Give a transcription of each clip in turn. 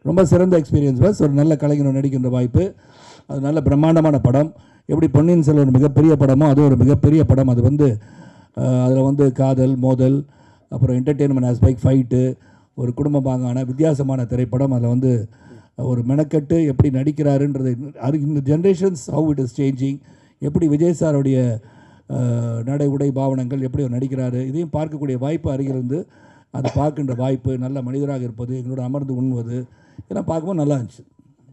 ரொம்ப சிறந்த experience bus ஒரு நல்ல கலைஞர் நடிக்கின்ற வாய்ப்பு அது நல்ல பிரம்மாண்டமான படம் எப்படி பொன்னியின் செல்வன் ஒரு மிகப்பெரிய படமோ அது ஒரு மிகப்பெரிய படம் அது வந்து அதில் வந்து காதல் மோதல் அப்புறம் என்டர்டெயின்மெண்ட் ஆஸ்பெக்ட் ஃபைட்டு ஒரு குடும்பமாகான வித்தியாசமான திரைப்படம் அதில் வந்து ஒரு மெனக்கட்டு எப்படி நடிக்கிறாருன்றது அது இந்த generations how it is changing எப்படி விஜய் சாருடைய அஹ், நடை உடை பாவனங்கள் எப்படி அவர் நடிக்கிறாரு இதையும் பார்க்கக்கூடிய வாய்ப்பு அருகிலிருந்து அதை பார்க்கின்ற வாய்ப்பு நல்ல மனிதராக இருப்பது எங்களோட அமர்ந்து உண்ணுவது இதெல்லாம் பார்க்கும்போது நல்லா இருந்துச்சு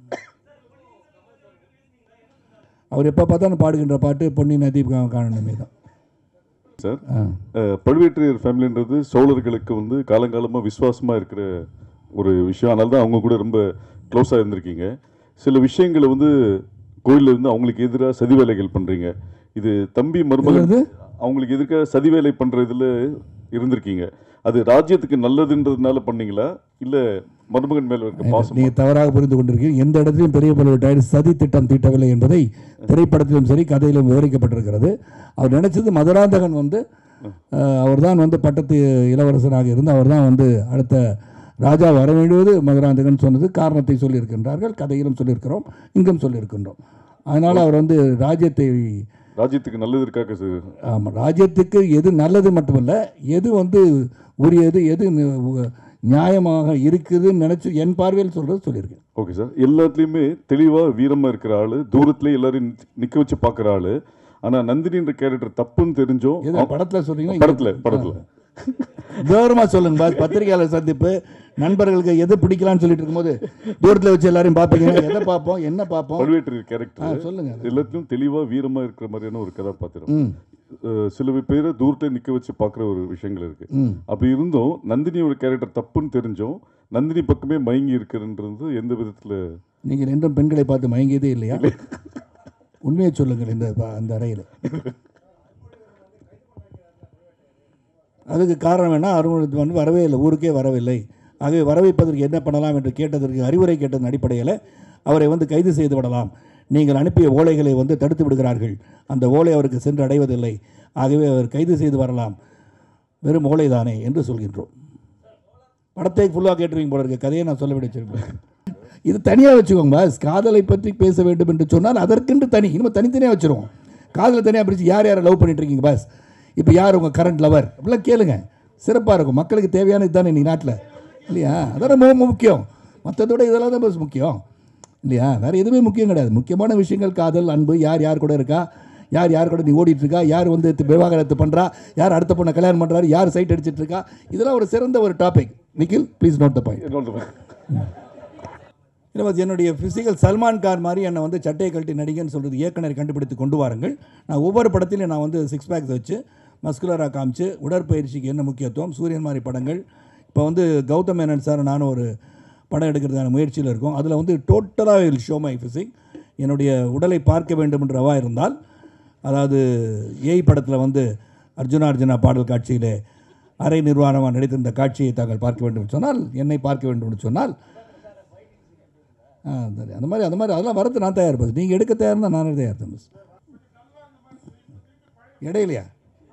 அவர் எப்போ பார்த்தாலும் பாடுகின்ற பாட்டு பொன்னி நதி காணணுமே தான் சார் ஆ அஹ், பழுவேற்றையர் ஃபேமிலின்றது சோழர்களுக்கு வந்து காலங்காலமாக விசுவாசமாக இருக்கிற ஒரு விஷயம் அதனால தான் அவங்க கூட ரொம்ப க்ளோஸாக இருந்திருக்கீங்க சில விஷயங்களை வந்து கோயில்ல இருந்து அவங்களுக்கு எதிராக சதி வேலைகள் பண்ணுறீங்க இது தம்பி மருமகன் என்னது? அவங்களுக்கு எதிர்க்க சதி வேலை பண்ணுற இதில் இருந்திருக்கீங்க அது ராஜ்யத்துக்கு நல்லதுன்றதுனால பண்ணீங்களா இல்லை மருமகன் மேலே இருக்க பாசம் நீங்கள் தவறாக புரிந்து கொண்டிருக்கீங்க எந்த இடத்திலும் பெரிய பழுவேட்டாயர் சதி திட்டம் தீட்டவில்லை என்பதை திரைப்படத்திலும் சரி கதையிலும் விவரிக்கப்பட்டிருக்கிறது அவர் நினைச்சது மதுராந்தகன் வந்து அவர் தான் வந்து பட்டத்து இளவரசராக இருந்து அவர் தான் வந்து அடுத்த ராஜா வர வேண்டுவது மதுராந்தகன் சொன்னது காரணத்தை சொல்லியிருக்கின்றார்கள் கதையிலும் சொல்லியிருக்கிறோம் இங்கும் சொல்லியிருக்கின்றோம் அதனால் அவர் வந்து ராஜ்யத்தை ராஜ்யத்துக்கு நல்லதற்காக ச- ஆமாம் ராஜ்யத்துக்கு எது நல்லது மட்டுமல்ல எது வந்து உரியது எது நி- நியாயமாக இருக்குதுன்னு நினச்சி என் பார்வையில் சொல்கிறது சொல்லியிருக்கேன் ஓகே சார் எல்லாத்துலேயுமே தெளிவாக வீரமாக இருக்கிற ஆள் தூரத்துல எல்லாரையும் நிற்க வச்சு பார்க்குற ஆள் ஆனால் நந்தினின்ற கேரக்டர் தப்புன்னு தெரிஞ்சும் எது படத்தில் சொல்கிறீங்களா படத்தில் படத்தில் கௌரவமாக சொல்லுங்க பாஸ் பத்திரிகையாளர் சந்திப்பு நண்பர்களுக்கு எது பிடிக்கலாம்னு சொல்லிட்டு இருக்கும்போது தூரத்தில் வச்சு எல்லாரையும் பார்ப்பீங்க எதை பார்ப்போம் என்ன பார்ப்போம் பழுவேற்றையர் ஆ கேரக்டர் சொல்லுங்க எல்லாத்துலயும் தெளிவாக வீரமாக இருக்கிற மாதிரியான ஒரு கதாபாத்திரம் ம் அஹ் சில பேரை தூரத்தில் நிற்க வச்சு பார்க்குற ஒரு விஷயங்கள் இருக்கு ம் அப்படி இருந்தும் நந்தினியோட கேரக்டர் தப்புன்னு தெரிஞ்சும் நந்தினி பக்கமே மயங்கி இருக்குன்றது எந்த விதத்தில் நீங்கள் என்றும் பெண்களை பார்த்து மயங்கியதே இல்லையா உண்மையை சொல்லுங்கள் இந்த ப- அந்த அறையில் அதுக்கு காரணம் என்ன அருண் வந்து வரவே இல்லை ஊருக்கே வரவில்லை ஆகவே வர வைப்பதற்கு என்ன பண்ணலாம் என்று கேட்டதற்கு அறிவுரை கேட்டதன் அடிப்படையில் அவரை வந்து கைது செய்து விடலாம் நீங்கள் அனுப்பிய ஓலைகளை வந்து தடுத்து விடுகிறார்கள் அந்த ஓலை அவருக்கு சென்று அடைவதில்லை ஆகவே அவர் கைது செய்து வரலாம் வெறும் ஓலை தானே என்று சொல்கின்றோம் படத்தை ஃபுல்லாக கேட்டுருவீங்க போல இருக்க கதையை நான் சொல்ல விட வச்சிருப்பேன் இது தனியாக வச்சுக்கோங்க பாஸ் காதலை பற்றி பேச வேண்டும் என்று சொன்னால் அதற்கென்று தனி இனிமேல் தனித்தனியாக வச்சுருவோம் காதலை தனியாக பிரித்து யார் யாரை லவ் பண்ணிட்டு இருக்கீங்க பாஸ் இப்போ யார் உங்கள் கரண்ட் லவர் அப்படிலாம் கேளுங்க சிறப்பாக இருக்கும் மக்களுக்கு தேவையானது தானே இன்னைக்கு நாட்டில் இல்லையா அதான் ரொம்ப ரொம்ப முக்கியம் மற்றதோட இதெல்லாம் தான் பஸ் முக்கியம் இல்லையா வேறு எதுவுமே முக்கியம் கிடையாது முக்கியமான விஷயங்கள் காதல் அன்பு யார் யார் கூட இருக்கா யார் யார் கூட நீ ஓடிட்டு இருக்கா யார் வந்து தி- விவாகரத்து பண்ணுறா யார் அடுத்த பொண்ணை கல்யாணம் பண்ணுறாரு யார் சைட் அடிச்சிட்டு இருக்கா இதெல்லாம் ஒரு சிறந்த ஒரு topic Nikhil please note the point இல்லை பாஸ், என்னுடைய ஃபிசிக்கல் சல்மான் கான் மாதிரி என்னை வந்து சட்டையை கழட்டி நடிகன்னு சொல்கிறது இயக்குனர் கண்டுபிடித்து கொண்டு வாருங்கள் நான் ஒவ்வொரு படத்திலையும் நான் வந்து சிக்ஸ் பேக்ஸ் வச்சு மஸ்குலராக காமிச்சு உடற்பயிற்சிக்கு என்ன முக்கியத்துவம் சூரியன் மாதிரி படங்கள் இப்போ வந்து கௌதம் மேனன் சார் நானும் ஒரு படம் எடுக்கிறதுக்கான முயற்சியில் இருக்கோம் அதில் வந்து டோட்டலாக வில் ஷோ மை ஃபிசிக் என்னுடைய உடலை பார்க்க வேண்டும் என்றவா இருந்தால் அதாவது ஏய் படத்தில் வந்து அர்ஜுனா அர்ஜுனா பாடல் காட்சியிலே அரை நிர்வாணமாக நடித்திருந்த காட்சியை தாங்கள் பார்க்க வேண்டும் என்று சொன்னால் என்னை பார்க்க வேண்டும் என்று சொன்னால் ஆ சரி அந்த மாதிரி அந்த மாதிரி அதெல்லாம் வரது நான் தயார் பஸ் நீங்கள் எடுக்க தயார்னா நானே தயார் தான் பஸ் இடையிலையா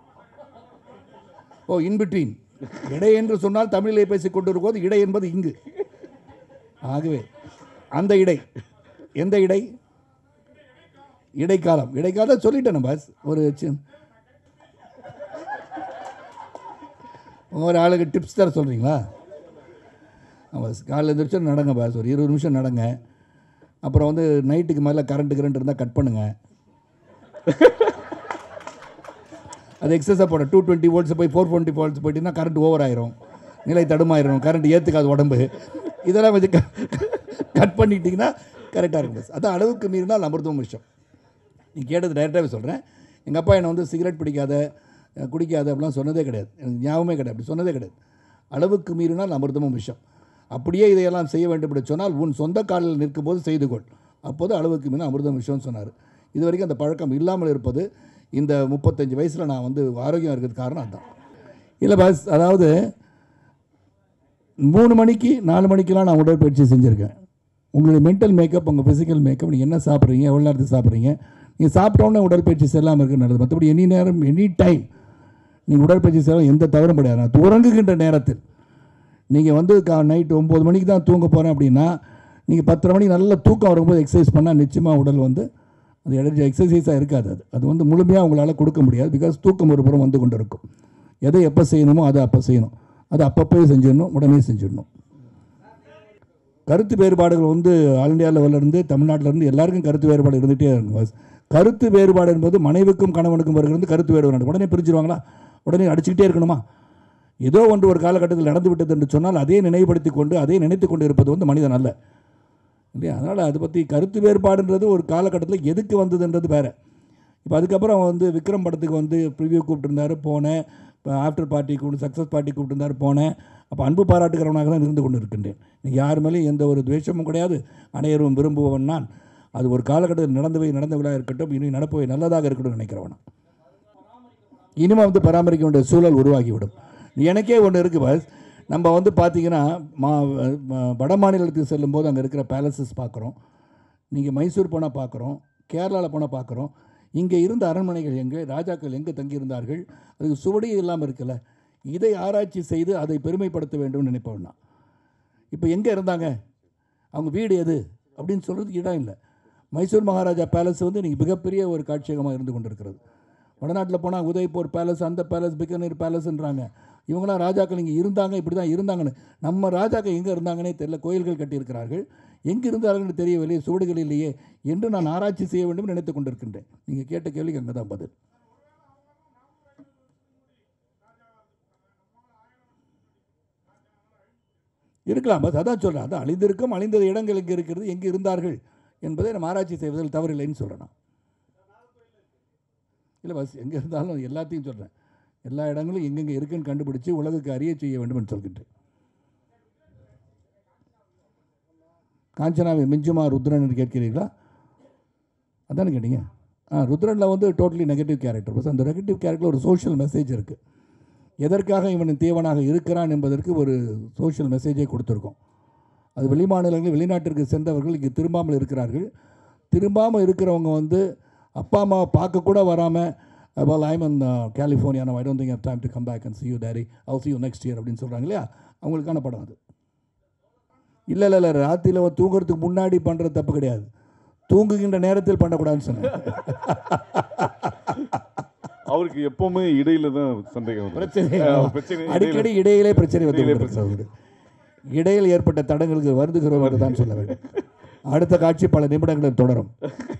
ஓ இன் பிட்வீன் இடை என்று சொன்னால் தமிழிலே பேசிக் கொண்டிருப்போது இடை என்பது இங்கு ஆகவே அந்த இடை எந்த இடை இடைக்காலம் இடைக்காலம் சொல்லிட்டேன் பாஸ் ஒரு சி- உங்க ஒரு ஆளுக்கு டிப்ஸ் தர சொல்கிறீங்களா பாஸ் காலையில் எழுந்திரிச்சு நடங்க பாஸ் ஒரு இருபது நிமிஷம் நடங்க அப்புறம் வந்து நைட்டுக்கு மேலே கரண்ட் கரண்ட் இருந்தால் கட் பண்ணுங்க அது எக்ஸஸாக போட டூ டுவெண்ட்டி வோல்ட்ஸ் போய் ஃபோர் டுவெண்ட்டி வோல்ட்ஸ் போயிட்டீங்கன்னா கரண்ட் ஓவர் ஆயிரும் நிலை தடுமாயிரும் கரண்ட் ஏற்றுக்காது உடம்பு இதெல்லாம் கொஞ்சம் கட் பண்ணிட்டீங்கன்னா கரெக்டாக இருக்கும் பஸ் அதான் அளவுக்கு மீறினால் அமிர்தம் விஷயம் நீ கேட்டது டைரெக்டாகவே சொல்கிறேன் எங்கள் அப்பா என்னை வந்து சிகரெட் பிடிக்காத அஹ், குடிக்காத அப்படிலாம் சொன்னதே கிடையாது எனக்கு ஞாபகமே கிடையாது அப்படி சொன்னதே கிடையாது அளவுக்கு மீறினால் அமிர்தமும் விஷயம் அப்படியே இதையெல்லாம் செய்ய வேண்டும் என்று சொன்னால் உன் சொந்த காலில் நிற்கும்போது செய்து கொள் அப்போது அளவுக்கு மீறினால் அமிர்தம் விஷயம்னு சொன்னார் இது வரைக்கும் அந்த பழக்கம் இல்லாமல் இருப்பது இந்த முப்பத்தஞ்சு வயசில் நான் வந்து ஆரோக்கியம் இருக்கிறது காரணம் அதுதான் இல்லை பாஸ் அதாவது மூணு மணிக்கு நாலு மணிக்கெலாம் நான் உடற்பயிற்சி செஞ்சுருக்கேன் உங்களுடைய மென்டல் மேக்கப் உங்கள் ஃபிசிக்கல் மேக்கப் நீங்கள் என்ன சாப்பிட்றீங்க எவ்வளோ நேரத்துக்கு சாப்பிட்றீங்க நீங்கள் சாப்பிட்டோன்னே உடற்பயிற்சி செல்லாமல் இருக்கு நல்லது மற்றபடி எனி நேரம் எனி டைம் நீங்கள் உடற்பயிற்சி செய்ய எந்த தவறும் கிடையாது நான் உறங்குகின்ற நேரத்தில் நீங்கள் வந்து கா நைட்டு ஒம்பது மணிக்கு தான் தூங்க போகிறேன் அப்படின்னா நீங்கள் பத்தரை மணிக்கு நல்ல தூக்கம் வரும்போது எக்ஸசைஸ் பண்ணால் நிச்சயமாக உடல் வந்து அது எனர்ஜி எக்ஸசைஸாக இருக்காது அது அது வந்து முழுமையாக உங்களால் கொடுக்க முடியாது பிகாஸ் தூக்கம் ஒரு புறம் வந்து கொண்டு இருக்கும் எதை எப்போ செய்யணுமோ அதை அப்போ செய்யணும் அது அப்பப்போ செஞ்சிடணும் உடனே செஞ்சிடணும் கருத்து வேறுபாடுகள் வந்து ஆல் இந்தியா லெவல்ல இருந்து தமிழ்நாட்டுல இருந்து எல்லாருக்கும் கருத்து வேறுபாடு இருந்துகிட்டே இருக்கும் பாஸ். கருத்து வேறுபாடு என்பது மனைவிக்கும் கணவனுக்கும் வருகிறது கருத்து வேறுபாடு உடனே பிரிஞ்சிருவாங்களா உடனே அடிச்சுக்கிட்டே இருக்கணுமா ஏதோ ஒன்று ஒரு காலகட்டத்தில் நடந்து விட்டது என்று சொன்னால் அதே நினைவுபடுத்தி கொண்டு அதே நினைத்து கொண்டு இருப்பது வந்து மனிதன் அல்ல இல்லையா அதனால் அதை பற்றி கருத்து வேறுபாடுன்றது ஒரு காலகட்டத்தில் எதுக்கு வந்ததுன்றது வேறு இப்போ அதுக்கப்புறம் வந்து விக்ரம் படத்துக்கு வந்து ப்ரிவியூ கூப்பிட்டுருந்தாரு போனேன் இப்போ ஆஃப்டர் பார்ட்டி கூப்பிட்டு சக்ஸஸ் பார்ட்டி கூப்பிட்டுருந்தாரு போனேன் அப்போ அன்பு பாராட்டுகிறவனாக தான் இருந்து கொண்டு இருக்கின்றேன் இன்னைக்கு யார் மேலேயும் எந்த ஒரு துவேஷமும் கிடையாது அனைவரும் விரும்புபவன் நான் அது ஒரு காலகட்டத்தில் நடந்தவை நடந்தவளாக இருக்கட்டும் இனி நடப்பவை நல்லதாக இருக்கட்டும் நினைக்கிறவன் இனிமே வந்து பராமரிக்க வேண்டிய சூழல் உருவாகிவிடும் எனக்கே ஒன்று இருக்குது பாஸ் நம்ம வந்து பார்த்தீங்கன்னா மா ம- வட மாநிலத்துக்கு செல்லும்போது அங்கே இருக்கிற பேலசஸ் பார்க்குறோம் நீங்கள் மைசூர் போனால் பார்க்குறோம் கேரளாவில் போனால் பார்க்குறோம் இங்கே இருந்த அரண்மனைகள் எங்கே ராஜாக்கள் எங்கே தங்கியிருந்தார்கள் அதுக்கு சுவடியே இல்லாமல் இருக்குல்ல இதை ஆராய்ச்சி செய்து அதை பெருமைப்படுத்த வேண்டும்னு நினைப்பவன் நான் இப்போ எங்கே இருந்தாங்க அவங்க வீடு எது அப்படின்னு சொல்கிறதுக்கு இடம் இல்லை மைசூர் மகாராஜா பேலஸ் வந்து இன்றைக்கி மிகப்பெரிய ஒரு காட்சியகமாக இருந்து கொண்டிருக்கிறது வடநாட்டில் போனால் உதய்பூர் பேலஸ் அந்த பேலஸ் பிக்கனீர் பேலஸ்ன்றாங்க இவங்களாம் ராஜாக்கள் இங்கே இருந்தாங்க இப்படி தான் இருந்தாங்கன்னு நம்ம ராஜாக்கள் எங்கே இருந்தாங்கன்னே தெரியல கோயில்கள் கட்டியிருக்கிறார்கள் எங்கே இருந்தார்கள்னு தெரியவில்லையே சுவடுகள் இல்லையே என்று நான் ஆராய்ச்சி செய்ய வேண்டும் என்று நினைத்துக் கொண்டிருக்கின்றேன் நீங்கள் கேட்ட கேள்விக்கு அங்கே தான் பதில் இருக்கலாம் பஸ் அதான் சொல்கிறேன் அதான் அழிந்திருக்கும் அழிந்த இடங்கள் எங்கே இருக்கிறது எங்கே இருந்தார்கள் என்பதை நம்ம ஆராய்ச்சி செய்வதில் தவறில்லைன்னு சொல்கிறேன் நான் இல்லை பஸ் எங்கே இருந்தாலும் எல்லாத்தையும் சொல்கிறேன் எல்லா இடங்களும் எங்கெங்கே இருக்குன்னு கண்டுபிடிச்சு உலகுக்கு அறிய செய்ய வேண்டும் என்று சொல்கின்றேன் காஞ்சனாவை மிஞ்சுமா ருத்ரன் என்று கேட்கிறீர்களா அதானே கேட்டீங்க ஆ ருத்ரனில் வந்து டோட்டலி நெகட்டிவ் கேரக்டர் பஸ் அந்த நெகட்டிவ் கேரக்டரில் ஒரு சோஷியல் மெசேஜ் இருக்குது எதற்காக இவன் தேவனாக இருக்கிறான் என்பதற்கு ஒரு சோஷியல் மெசேஜை கொடுத்துருக்கோம் அது வெளிமாநிலங்கள் வெளிநாட்டிற்கு சென்றவர்கள் இங்கே திரும்பாமல் இருக்கிறார்கள் திரும்பாமல் இருக்கிறவங்க வந்து அப்பா அம்மாவை பார்க்கக்கூட வராமல் well I'm in California I don't think I have time to come back and see you daddy I'll see you next year அப்படின்னு சொல்கிறாங்க இல்லையா அவங்களுக்கான படம் அது இல்லை இல்லை இல்லை ராத்திரியில் தூங்குறதுக்கு முன்னாடி பண்ணுறது தப்பு கிடையாது தூங்குகின்ற நேரத்தில் பண்ணக்கூடாதுன்னு சொன்னேன் அவருக்கு எப்பவுமே இடையில தான் சந்தேகம் வரும். பிரச்சனை ஆ, பிரச்சனை அடிக்கடி இடையிலே பிரச்சனை வந்து இடையிலே கொண்டிருக்கிறது. இடையில் ஏற்பட்ட தடங்களுக்கு வருந்துகிறோம் என்று தான் சொல்ல வேண்டும் அடுத்த காட்சி பல நிமிடங்களில் தொடரும்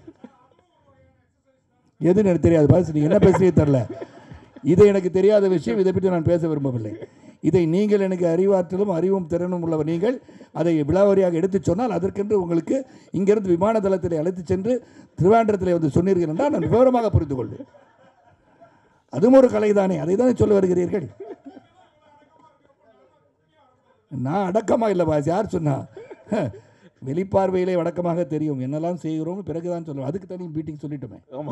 எதுன்னு எனக்கு தெரியாது பாஸ் நீங்க என்ன பேசுறீங்க தெரில இது எனக்கு தெரியாத விஷயம் இதை பற்றி நான் பேச விரும்பவில்லை இதை நீங்கள் எனக்கு அறிவாற்றலும் அறிவும் திறனும் உள்ளவர் நீங்கள் அதை விழாவரியாக எடுத்துச் சொன்னால் அதற்கென்று உங்களுக்கு இங்கிருந்து விமான தளத்தில் அழைத்துச் சென்று திருவாண்டரத்தில் வந்து சொன்னீர்கள் என்றால் நான் விவரமாக புரிந்து கொள்வேன் அதுவும் ஒரு கலை தானே அதை தானே சொல்ல வருகிறீர்கள் நான் அடக்கமா இல்லை பாஸ் யார் சொன்னா வெளிப்பார்வையிலே வடக்கமாக தெரியும் என்னெல்லாம் செய்கிறோம் பிறகுதான் சொல்லுவோம் அதுக்கு தனி மீட்டிங் சொல்லிட்டோமே ஆமா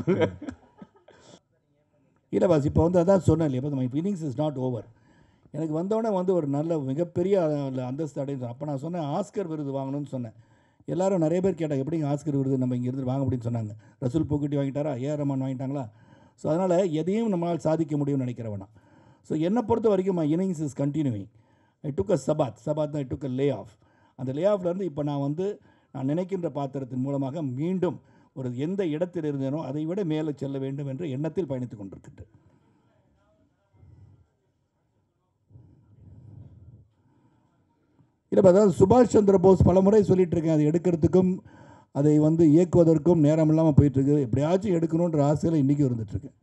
இல்லை பாஸ் இப்போ வந்து அதான் சொன்னேன் இல்லையா my feelings is not over எனக்கு வந்தோடனே வந்து ஒரு நல்ல மிகப்பெரிய அஹ், அந்தஸ்து அடைஞ்சு அப்போ நான் சொன்னேன் ஆஸ்கர் விருது வாங்கணும்னு சொன்னேன் எல்லாரும் நிறைய பேர் கேட்டாங்க எப்படிங்க ஆஸ்கர் விருது நம்ம இங்கே இருந்து வாங்க முடியும்னு சொன்னாங்க ரசூல் பூக்குட்டி வாங்கிட்டாரா ஏஆர் ரஹ்மான் வாங்கிட்டாங்களா ஸோ அதனால் எதையும் நம்மளால் சாதிக்க முடியும்னு நினைக்கிறவனா ஸோ என்னை பொறுத்த வரைக்கும் my innings is continuing I took a sabbath sabbath தான் I took a lay off அந்த லே ஆஃப்லேருந்து இப்போ நான் வந்து நான் நினைக்கின்ற பாத்திரத்தின் மூலமாக மீண்டும் ஒரு எந்த இடத்தில் இருந்தேனோ அதை விட மேலே செல்ல வேண்டும் என்ற எண்ணத்தில் பயணித்துக் கொண்டிருக்கின்றேன் இல்லை அதாவது சுபாஷ் சந்திர போஸ் பல முறை சொல்லிட்டு இருக்கேன் அதை எடுக்கிறதுக்கும் அதை வந்து இயக்குவதற்கும் நேரம் இல்லாமல் போயிட்டுருக்கு எப்படியாச்சும் எடுக்கணுன்ற ஆசையில் இன்றைக்கும் இருந்துகிட்ருக்கேன்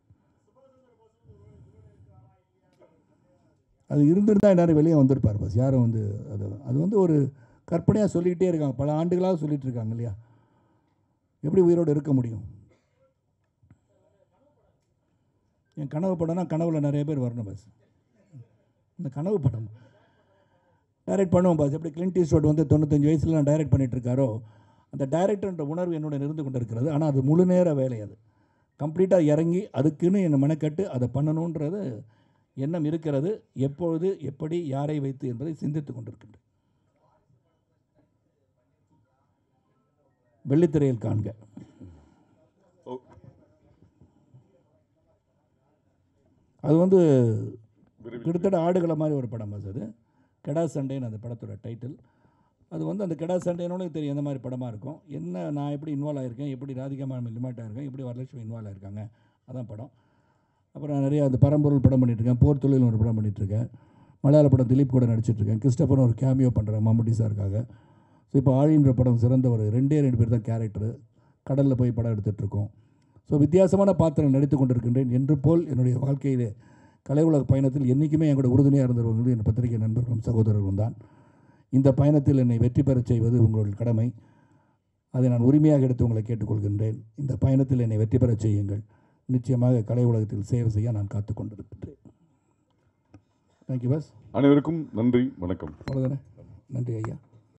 அது இருந்திருந்தா எல்லாரும் வெளியே வந்திருப்பார் பஸ் யாரும் வந்து அது அது வந்து ஒரு கற்பனையாக சொல்லிக்கிட்டே இருக்காங்க பல ஆண்டுகளாக சொல்லிட்டு இருக்காங்க இல்லையா எப்படி உயிரோடு இருக்க முடியும் என் கனவு படம்னா கனவுல நிறைய பேர் வரணும் பஸ் இந்த கனவு படம் டைரக்ட் பண்ணுவோம் பாஸ் எப்படி கிளின்ட் ஈஸ்ட்வுட் வந்து தொண்ணூத்தஞ்சு வயசில் நான் டைரக்ட் பண்ணிட்டு இருக்காரோ அந்த டைரக்டர்ன்ற உணர்வு என்னுடன் இருந்து கொண்டு இருக்கிறது ஆனால் அது முழு நேர வேலை அது கம்ப்ளீட்டாக இறங்கி அதுக்குன்னு என்னை மெனக்கட்டு அதை பண்ணணுன்றது எண்ணம் இருக்கிறது எப்பொழுது எப்படி யாரை வைத்து என்பதை சிந்தித்து கொண்டிருக்கின்றேன் வெள்ளித்திரையில் காண்க ஓ, அது வந்து விரைவில் கிட்டத்தட்ட ஆடுகளை மாதிரி ஒரு படம் அது அது கெடா சண்டேன்னு அந்த படத்தோட டைட்டில் அது வந்து அந்த கெடா சண்டேனோட தெரியும் எந்த மாதிரி படமாக இருக்கும் என்ன நான் எப்படி இன்வால்வ் ஆகிருக்கேன் எப்படி ராதிகா மேம் லிமிட் ஆகிருக்கேன் எப்படி வரலட்சுமி இன்வால்வ் ஆகிருக்காங்க அதான் படம் அப்புறம் நான் நிறைய அந்த பரம்பொருள் படம் பண்ணிகிட்ருக்கேன் போர் தொழில் ஒரு படம் பண்ணிகிட்ருக்கேன் மலையாள படம் திலீப் கூட நடிச்சிட்ருக்கேன் கிறிஸ்டபன் ஒரு கேமியோ பண்ணுறேன் மம்முட்டி சாருக்காக ஸோ இப்போ ஆழின்ற படம் சிறந்த ஒரு ரெண்டே ரெண்டு பேர் தான் கேரக்டரு கடலில் போய் படம் எடுத்துகிட்ருக்கோம் ஸோ வித்தியாசமான பாத்திரம் நடித்து கொண்டிருக்கின்றேன் என்று போல் என்னுடைய வாழ்க்கையிலே கலை உலக பயணத்தில் என்றைக்குமே என் கூட உறுதுணையாக இருந்தவர்கள் என் பத்திரிகை நண்பர்களும் சகோதரர்களும் தான் இந்த பயணத்தில் என்னை வெற்றி பெறச் செய்வது உங்களுடைய கடமை அதை நான் உரிமையாக எடுத்து உங்களை கேட்டுக்கொள்கின்றேன் இந்த பயணத்தில் என்னை வெற்றி பெறச் செய்யுங்கள் நிச்சயமாக கலை உலகத்தில் சேவை செய்ய நான் காத்து கொண்டிருக்கின்றேன் தேங்க்யூ பஸ் அனைவருக்கும் நன்றி வணக்கம் அவ்வளோதானே நன்றி ஐயா